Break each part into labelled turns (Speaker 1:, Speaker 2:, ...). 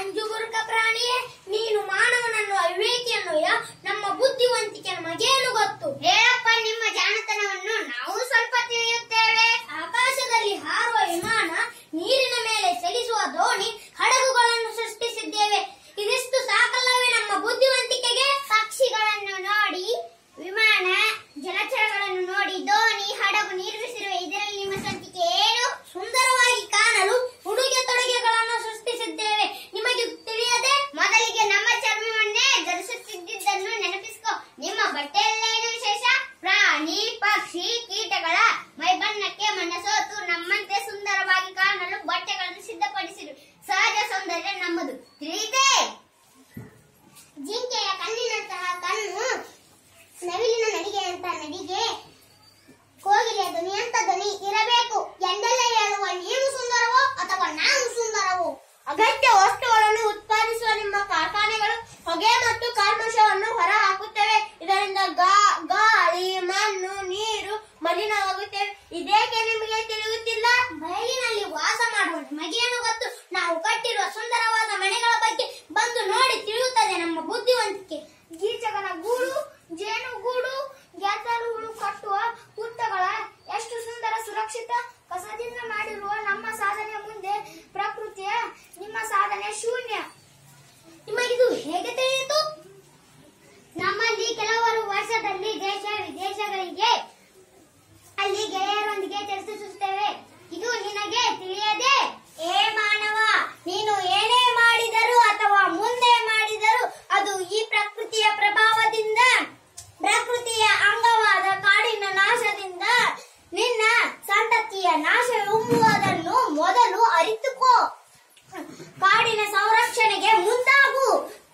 Speaker 1: ನಂಜುಗುರುಕ ಪ್ರಾಣಿಯೇ ನೀನು ಮಾನವನನ್ನು ಅವಿವೇಕಿಯನ್ನುಯ ನಮ್ಮ ಬುದ್ಧಿವಂತಿಕೆ ನಮಗೇನು ಗೊತ್ತು
Speaker 2: ಹೇಳಪ್ಪ ನಿಮ್ಮ ಜಾಣತನವನ್ನು ನಾವು ಸ್ವಲ್ಪ ತಿಳಿಯುತ್ತೇವೆ
Speaker 1: ಆಕಾಶದಲ್ಲಿ ಹಾರುವ ವಿಮಾನ ನೀರಿನ ಮೇಲೆ ಚಲಿಸುವ ದೋಣಿ ಹಡಗುಗಳನ್ನು ಸೃಷ್ಟಿಸಿದ್ದೇವೆ ಇದಿಷ್ಟು ಸಾಕಲ್ಲವೇ ನಮ್ಮ ಬುದ್ಧಿವಂತಿಕೆಗೆ
Speaker 2: ಪಕ್ಷಿಗಳನ್ನು ನೋಡಿ ವಿಮಾನ ಜಲಚರಗಳನ್ನು ನೋಡಿ ದೋಣಿ ಹಡಗು ನಿರ್ಮಿಸಿರುವ ಇದರಲ್ಲಿ ನಿಮ್ಮ ಸ್ವಂತಿಕೆ ಏನು
Speaker 1: ಸುಂದರವಾಗಿ ಕಾಣಲು ಉಡುಗೆ ತೊಡುಗೆಗಳನ್ನು ಸೃಷ್ಟಿಸಿದ್ದೇವೆ ನಿಮಗೆ ತಿಳಿಯದೆ
Speaker 2: ಮೊದಲಿಗೆ ನಮ್ಮ ಚರ್ಮವನ್ನೇ ಧರಿಸುತ್ತಿದ್ದನ್ನು ನೆನಪಿಸ್ಕೊ ನಿಮ್ಮ ಬಟ್ಟೆಯಲ್ಲೇನು ವಿಶೇಷ ಪ್ರಾಣಿ ಪಕ್ಷಿ ಕೀಟಗಳ ಮೈಬಣ್ಣಕ್ಕೆ ಮನಸೋತು ನಮ್ಮಂತೆ ಸುಂದರವಾಗಿ ಕಾಣಲು ಬಟ್ಟೆಗಳನ್ನು ಸಿದ್ಧಪಡಿಸಿರು ಸಹಜ ಸೌಂದರ್ಯ ನಮ್ಮದು ತಿಳಿದೇ ಜಿಂಕೆಯ ಕಣ್ಣಿನಂತಹ ಕಣ್ಣು ನವಿಲಿನ ನಡಿಗೆಯಂತ ನಡಿಗೆ ಕೋಗಿಲೆಯ ಧ್ವನಿಯಂತ ಧ್ವನಿ ಇರಬೇಕು ಎಂದೆಲ್ಲ ಹೇಳುವ ನೀನು ಸುಂದರವೋ ಅಥವಾ ನಾನು ಸುಂದರವೋ
Speaker 1: ಅಗತ್ಯ ವಸ್ತುಗಳನ್ನು ಉತ್ಪಾದಿಸುವ ನಿಮ್ಮ ಕಾರ್ಖಾನೆಗಳು ಹೊಗೆ ಮತ್ತು ಕಲ್ಮಶವನ್ನು ಹೊರ ಹಾಕುತ್ತವೆ ಇದರಿಂದ ಗಾ- ಗಾಳಿ ಮಣ್ಣು ನೀರು ಮಲಿನವಾಗುತ್ತವೆ ಇದೇಕೆ ನಿಮಗೆ ತಿಳಿಯುತ್ತಿಲ್ಲ ಬಯಲಿನಲ್ಲಿ ವಾಸ ಮಾಡುವ ನಮಗೇನು ಗೊತ್ತು ನಾವು ಕಟ್ಟಿರುವ ಸುಂದರವಾದ ಮನೆಗಳ ಬಗ್ಗೆ ಬಂದು ನೋಡಿ ತಿಳಿಯುತ್ತದೆ ನಮ್ಮ ಬುದ್ಧಿವಂತಿಕೆ
Speaker 2: ಗೀಚಕನ ಗೂಡು ಜೇನುಗೂಡು ಗೆದ್ದಲುಗಳು ಕಟ್ಟುವ ಹುತ್ತಗಳ ಎಷ್ಟು ಸುಂದರ ಸುರಕ್ಷಿತ ಕಸದಿಂದ ಮಾಡಿರುವ ನಮ್ಮ ಸಾಧನೆ ಮುಂದೆ ಪ್ರಕೃತಿಯ ನಿಮ್ಮ ಸಾಧನೆ ಶೂನ್ಯ
Speaker 1: ನಿಮಗಿದು ಹೇಗೆ ತಿಳಿಯಿತು
Speaker 2: ನಮ್ಮಲ್ಲಿ ಕೆಲವರು ವರ್ಷದಲ್ಲಿ ದೇಶ ವಿದೇಶಗಳಿಗೆ ಅಲ್ಲಿ ಗೆಳೆಯರೊಂದಿಗೆ ಚರ್ಚಿಸುತ್ತೇವೆ ಇದು ನಿನಗೆ ತಿಳಿಯದೆ
Speaker 1: ಏ ಮಾನವ ನೀನು ಏನೇ ಮಾಡಿದರೂ ಅಥವಾ ಮುಂದೆ ಮಾಡಿದರೂ ಅದು ಈ ಪ್ರಕೃತಿಯ ಪ್ರಭಾವದಿಂದ ಪ್ರಕೃತಿಯ ಅಂಗವಾದ ಕಾಡಿನ ನಾಶದಿಂದ ನಿನ್ನ ಸಂತತಿಯ ನಾಶವೆಂಬುದನ್ನು ಮೊದಲು ಅರಿತುಕೋ ಕಾಡಿನ ಸಂರಕ್ಷಣೆಗೆ ಮುಂದಾಗು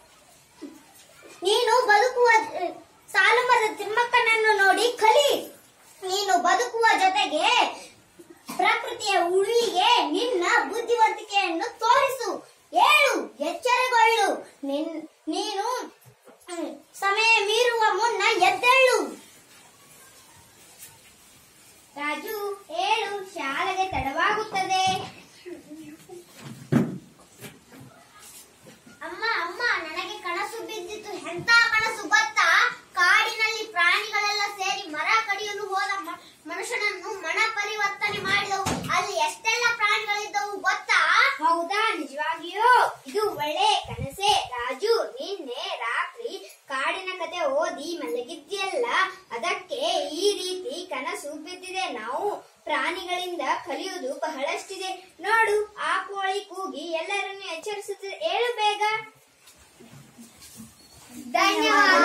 Speaker 1: ನೀನು ಬದುಕುವ ಸಾಲುಮರದ ತಿಮ್ಮಕ್ಕನನ್ನು ನೋಡಿ ಕಲಿ ನೀನು ಬದುಕುವ ಜೊತೆಗೆ ಪ್ರಕೃತಿಯ ಉಳಿಗೆ ನಿನ್ನ ಬುದ್ಧಿವಂತಿಕೆಯನ್ನು ತೋರಿಸು ಏಳು ಎಚ್ಚರಗೊಳ್ಳು ನಿನ್ ನೀನು ಹ್ಮ್, ಸಮಯ ಮೀರುವ ಮುನ್ನ ಎದ್ದೇಳು
Speaker 2: ರಾಜು ಏಳು ಶಾಲೆಗೆ ತಡವಾಗುತ್ತದೆ
Speaker 1: ಅಮ್ಮ ಅಮ್ಮ ನನಗೆ ಕನಸು ಬಿದ್ದಿತ್ತು ಎಂತ ಕನಸು ಗೊತ್ತಾ ಕಾಡಿನಲ್ಲಿ ಪ್ರಾಣಿಗಳೆಲ್ಲ ಸೇರಿ ಮರ ಕಡಿಯಲು ಹೋದ ಮ- ಮನುಷ್ಯನನ್ನು ಮನ ಪರಿವರ್ತನೆ ಮಾಡಿದವು ಅಲ್ಲಿ ಎಷ್ಟೆಲ್ಲ ಪ್ರಾಣಿಗಳಿದ್ದವು ಗೊತ್ತಾ
Speaker 2: ಹೌದಾ ನಿಜವಾಗಿಯೂ ಇದು ಒಳ್ಳೆ ಕನಸೆ ರಾಜು ನಿನ್ನೆ ರಾತ್ರಿ ಕಾಡಿನ ಕತೆ ಓದಿ ಮಲಗಿದ್ಯಲ್ಲ ಅದಕ್ಕೆ ಈ ರೀತಿ ಕನಸು ಬಿದ್ದಿದೆ ನಾವು ಪ್ರಾಣಿಗಳಿಂದ ಕಲಿಯುವುದು ಬಹಳಷ್ಟಿದೆ ನೋಡು ಆ ಕೋಳಿ ಕೂಗಿ ಎಲ್ಲರನ್ನು ಎಚ್ಚರಿಸುತ್ತದೆ ಏಳು ಬೇಗ
Speaker 1: ಧನ್ಯವಾದ